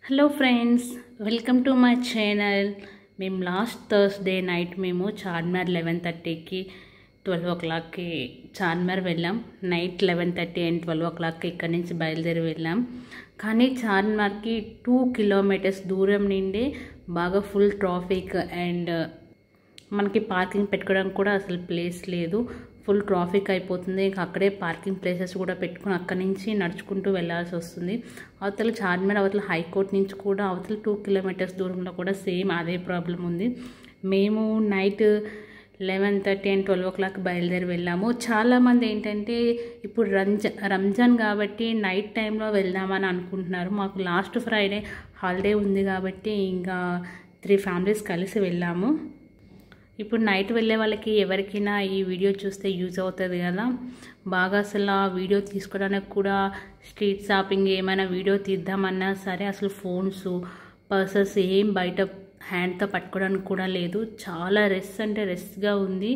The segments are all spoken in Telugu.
hello friends welcome to my channel మేము లాస్ట్ థర్స్డే నైట్ మేము చార్మినార్ లెవెన్ థర్టీకి ట్వెల్వ్ ఓ క్లాక్కి చార్మినార్ వెళ్ళాం night eleven thirty and twelve ఓ క్లాక్కి ఇక్కడి నుంచి బయలుదేరి వెళ్ళాం కానీ చార్మినార్కి టూ కిలోమీటర్స్ దూరం నుండి బాగా ఫుల్ ట్రాఫిక్ అండ్ మనకి పార్కింగ్ పెట్టుకోవడానికి కూడా అసలు ప్లేస్ లేదు ఫుల్ ట్రాఫిక్ అయిపోతుంది ఇంకా అక్కడే పార్కింగ్ ప్లేసెస్ కూడా పెట్టుకుని అక్కడి నుంచి నడుచుకుంటూ వెళ్ళాల్సి వస్తుంది అవతల చార్మినార్ అవతల హైకోర్ట్ నుంచి కూడా అవతల టూ కిలోమీటర్స్ దూరంలో కూడా సేమ్ అదే ప్రాబ్లం ఉంది మేము night eleven thirty and twelve o'clock బయలుదేరి వెళ్ళాము చాలామంది ఏంటంటే ఇప్పుడు రంజ రంజాన్ కాబట్టి నైట్ టైంలో వెళ్దామని అనుకుంటున్నారు మాకు లాస్ట్ ఫ్రైడే హాలిడే ఉంది కాబట్టి ఇంకా త్రీ ఫ్యామిలీస్ కలిసి వెళ్ళాము ఇప్పుడు నైట్ వెళ్ళే వాళ్ళకి ఎవరికైనా ఈ వీడియో చూస్తే యూజ్ అవుతుంది కదా బాగా అసలు ఆ వీడియో తీసుకోవడానికి కూడా స్ట్రీట్ షాపింగ్ ఏమైనా వీడియో తీద్దామన్నా సరే అసలు ఫోన్స్ పర్సెస్ ఏం బయట హ్యాండ్తో పట్టుకోవడానికి కూడా లేదు చాలా రెస్ట్ అంటే రెస్ట్గా ఉంది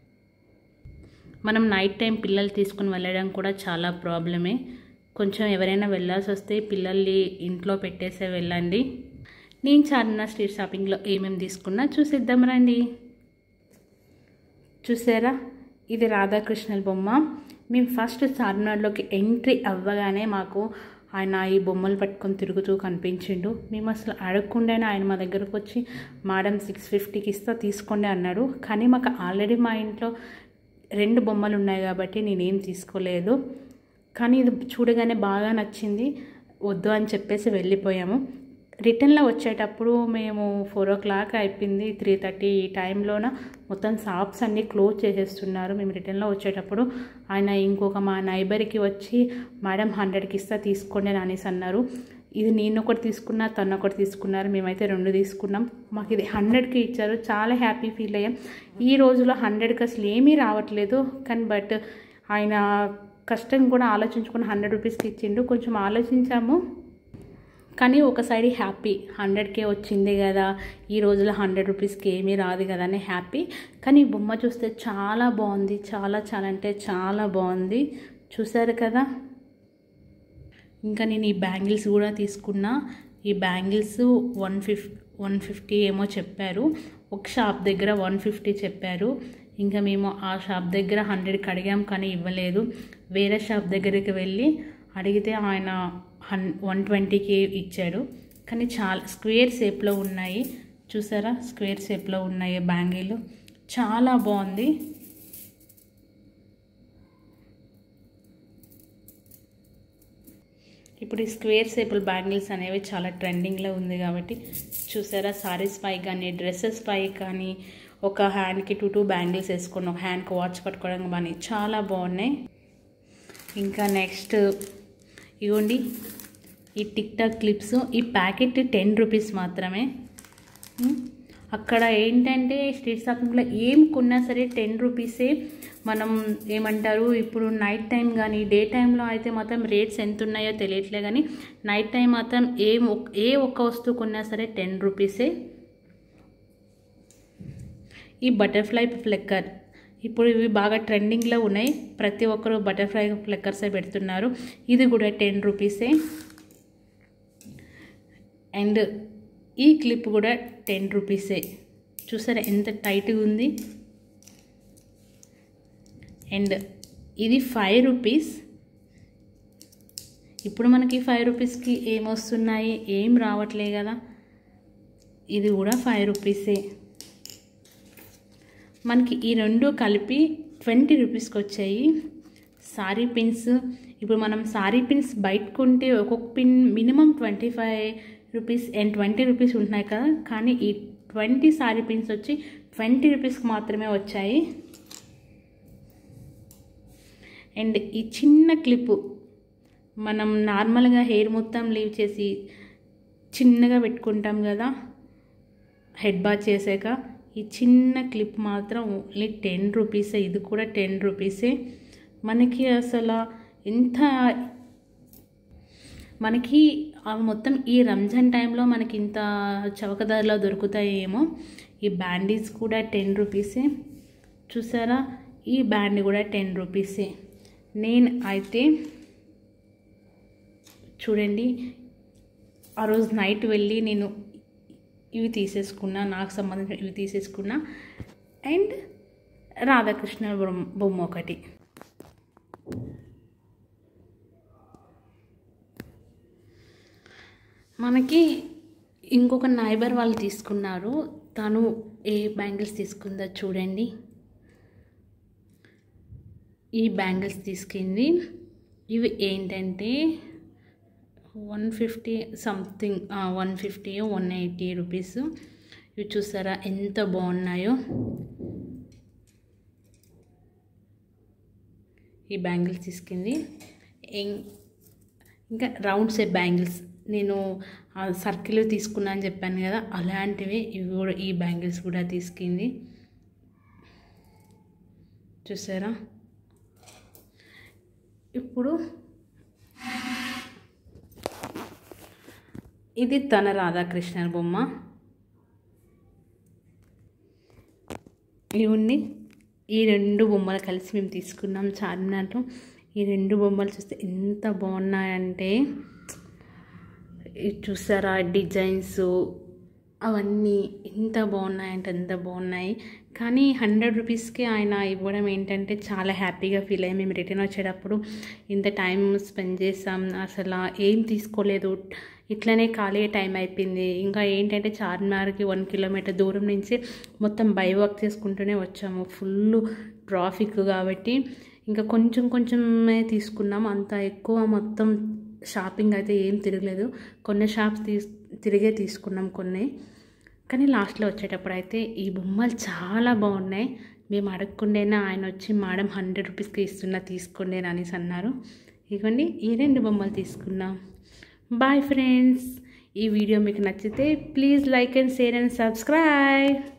మనం నైట్ టైం పిల్లలు తీసుకుని వెళ్ళడం కూడా చాలా ప్రాబ్లమే కొంచెం ఎవరైనా వెళ్ళాల్సి వస్తే పిల్లల్ని ఇంట్లో పెట్టేసే వెళ్ళండి నేను చార్మినార్ స్ట్రీట్ షాపింగ్లో ఏమేమి తీసుకున్నా చూసిద్దాం రండి చూసారా ఇది రాధాకృష్ణుల బొమ్మ మేము ఫస్ట్ చార్మినార్లోకి ఎంట్రీ అవ్వగానే మాకు ఆయన ఈ బొమ్మలు పట్టుకొని తిరుగుతూ కనిపించిండు మేము అసలు అడగకుండానే ఆయన మా దగ్గరకు వచ్చి మేడం సిక్స్ ఫిఫ్టీకి ఇస్తా తీసుకోండి అన్నాడు కానీ మాకు ఆల్రెడీ మా ఇంట్లో రెండు బొమ్మలు ఉన్నాయి కాబట్టి నేనేం తీసుకోలేదు కానీ ఇది చూడగానే బాగా నచ్చింది వద్దు అని చెప్పేసి వెళ్ళిపోయాము రిటర్న్లో వచ్చేటప్పుడు మేము ఫోర్ ఓ క్లాక్ అయిపోయింది త్రీ థర్టీ ఈ టైంలోన మొత్తం షాప్స్ అన్నీ క్లోజ్ చేసేస్తున్నారు మేము రిటర్న్లో వచ్చేటప్పుడు ఆయన ఇంకొక మా నైబర్కి వచ్చి మేడం హండ్రెడ్కి ఇస్తా తీసుకోండి అని అనేసి అన్నారు ఇది నేను ఒకటి తీసుకున్నా తను ఒకటి తీసుకున్నారు మేమైతే రెండు తీసుకున్నాం మాకు ఇది హండ్రెడ్కి ఇచ్చారు చాలా హ్యాపీ ఫీల్ అయ్యాం ఈ రోజులో హండ్రెడ్కి అసలు ఏమీ రావట్లేదు కానీ బట్ ఆయన కష్టం కూడా ఆలోచించుకుని హండ్రెడ్ రూపీస్కి ఇచ్చిండు కొంచెం ఆలోచించాము కానీ ఒక సైడ్ హ్యాపీ హండ్రెడ్కే వచ్చింది కదా ఈ రోజులో హండ్రెడ్ రూపీస్కి ఏమీ రాదు కదా అని హ్యాపీ కానీ ఈ బొమ్మ చూస్తే చాలా బాగుంది చాలా చాలా అంటే చాలా బాగుంది చూసారు కదా ఇంకా నేను ఈ బ్యాంగిల్స్ కూడా తీసుకున్నా ఈ bangles one fif one fifty ఏమో చెప్పారు ఒక షాప్ దగ్గర వన్ ఫిఫ్టీ చెప్పారు ఇంకా మేము ఆ షాప్ దగ్గర హండ్రెడ్కి అడిగాం కానీ ఇవ్వలేదు వేరే షాప్ దగ్గరికి వెళ్ళి అడిగితే ఆయన హన్ వన్ ట్వంటీకి ఇచ్చాడు కానీ చాలా స్క్వేర్ షేప్లో ఉన్నాయి చూసారా స్క్వేర్ షేప్లో ఉన్నాయి బ్యాంగిల్ చాలా బాగుంది ఇప్పుడు ఈ స్క్వేర్ షేపుల్ బ్యాంగిల్స్ అనేవి చాలా ట్రెండింగ్లో ఉంది కాబట్టి చూసారా సారీస్ పై కానీ డ్రెస్సెస్ పై కానీ ఒక హ్యాండ్కి టూ టూ బ్యాంగిల్స్ వేసుకుని ఒక హ్యాండ్కి వాచ్ పట్టుకోవడం కానీ చాలా బాగున్నాయి ఇంకా నెక్స్ట్ ఇవ్వండి ఈ టిక్ టాక్ క్లిప్స్ ఈ ప్యాకెట్ టెన్ రూపీస్ మాత్రమే అక్కడ ఏంటంటే స్ట్రీట్ షాపింగ్లో ఏం కొన్నా సరే టెన్ రూపీసే మనం ఏమంటారు ఇప్పుడు నైట్ టైం కానీ డే టైంలో అయితే మాత్రం రేట్స్ ఎంత ఉన్నాయో తెలియట్లే కానీ నైట్ టైం మాత్రం ఏ ఏ ఒక్క వస్తువు కొన్నా సరే టెన్ రూపీసే ఈ బటర్ఫ్లై ఫ్లెక్కర్ ఇప్పుడు ఇవి బాగా ట్రెండింగ్లో ఉన్నాయి ప్రతి ఒక్కరు బటర్ఫ్లై ఫ్లెక్కర్సే పెడుతున్నారు ఇది కూడా టెన్ రూపీసే అండ్ ఈ క్లిప్ కూడా టెన్ రూపీసే చూసారా ఎంత టైట్గా ఉంది అండ్ ఇది ఫైవ్ రూపీస్ ఇప్పుడు మనకి ఫైవ్ రూపీస్కి ఏమొస్తున్నాయి ఏం రావట్లే కదా ఇది కూడా ఫైవ్ రూపీసే మనకి ఈ రెండు కలిపి ట్వంటీ రూపీస్కి వచ్చాయి సారీ పిన్స్ ఇప్పుడు మనం సారీ పిన్స్ బయట కొంటే ఒక్కొక్క pin minimum twenty five rupees and twenty rupees ఉంటున్నాయి కదా కానీ ఈ ట్వంటీ సారీ పిన్స్ వచ్చి ట్వంటీ రూపీస్కి మాత్రమే వచ్చాయి అండ్ ఈ చిన్న క్లిప్పు మనం నార్మల్గా హెయిర్ మొత్తం లీవ్ చేసి చిన్నగా పెట్టుకుంటాం కదా హెడ్ బాత్ చేసాక ఈ చిన్న క్లిప్ మాత్రం ఓన్లీ టెన్ రూపీసే ఇది కూడా టెన్ రూపీసే మనకి అసలు ఎంత మనకి మొత్తం ఈ రంజాన్ టైంలో మనకి ఇంత చవకదారిలో దొరుకుతాయేమో ఈ బ్యాండీస్ కూడా టెన్ రూపీసే చూసారా ఈ బ్యాండ్ కూడా టెన్ రూపీసే నేను అయితే చూడండి ఆ రోజు నైట్ వెళ్ళి నేను ఇవి తీసేసుకున్నా నాకు సంబంధించిన ఇవి తీసేసుకున్నా అండ్ రాధాకృష్ణ బొమ్మ బొమ్మ ఒకటి మనకి ఇంకొక నైబర్ వాళ్ళు తీసుకున్నారు తను ఏ బ్యాంగిల్స్ తీసుకుందో చూడండి ఈ బ్యాంగిల్స్ తీసుకుంది ఇవి ఏంటంటే one fifty something one fifty one eighty rupees ఇవి చూసారా ఎంత బాగున్నాయో ఈ బ్యాంగిల్స్ తీసుకుంది ఇం- ఇంకా రౌండ్ షేప్ బ్యాంగిల్స్ నేను సర్కిల్ తీసుకున్నా అని చెప్పాను కదా అలాంటివి ఇవి కూడా ఈ బ్యాంగిల్స్ కూడా తీసుకుంది చూసారా ఇప్పుడు ఇది తన రాధాకృష్ణ బొమ్మ ఇవ్వండి ఈ రెండు బొమ్మలు కలిసి మేము తీసుకున్నాం చార్మినార్లో ఈ రెండు బొమ్మలు చూస్తే ఎంత బాగున్నాయంటే ఇది చూసారా డిజైన్స్ అవన్నీ ఎంత బాగున్నాయంటే ఎంత బాగున్నాయి కానీ హండ్రెడ్ రూపీస్కి ఆయన ఇవ్వడం ఏంటంటే చాలా హ్యాపీగా ఫీల్ అయ్యి మేము రిటర్న్ వచ్చేటప్పుడు ఇంత టైం స్పెండ్ చేసాం అసలు ఏం తీసుకోలేదు ఇట్లనే ఖాళీ టైం అయిపోయింది ఇంకా ఏంటంటే చార్మినార్కి వన్ కిలోమీటర్ దూరం నుంచి మొత్తం బై వాక్ చేసుకుంటూనే వచ్చాము ఫుల్ ట్రాఫిక్ కాబట్టి ఇంకా కొంచెం కొంచెమే తీసుకున్నాం అంత ఎక్కువ మొత్తం షాపింగ్ అయితే ఏం తిరగలేదు కొన్ని షాప్స్ తీ తిరిగే తీసుకున్నాం కొన్ని కానీ లాస్ట్లో వచ్చేటప్పుడు అయితే ఈ బొమ్మలు చాలా బాగున్నాయి మేము అడగకుండేనా ఆయన వచ్చి మేడం హండ్రెడ్ రూపీస్కి ఇస్తున్నా తీసుకోండి అనేసి అన్నారు ఇదిగోండి ఈ రెండు బొమ్మలు తీసుకున్నాం బాయ్ ఫ్రెండ్స్ ఈ వీడియో మీకు నచ్చితే please like and share and subscribe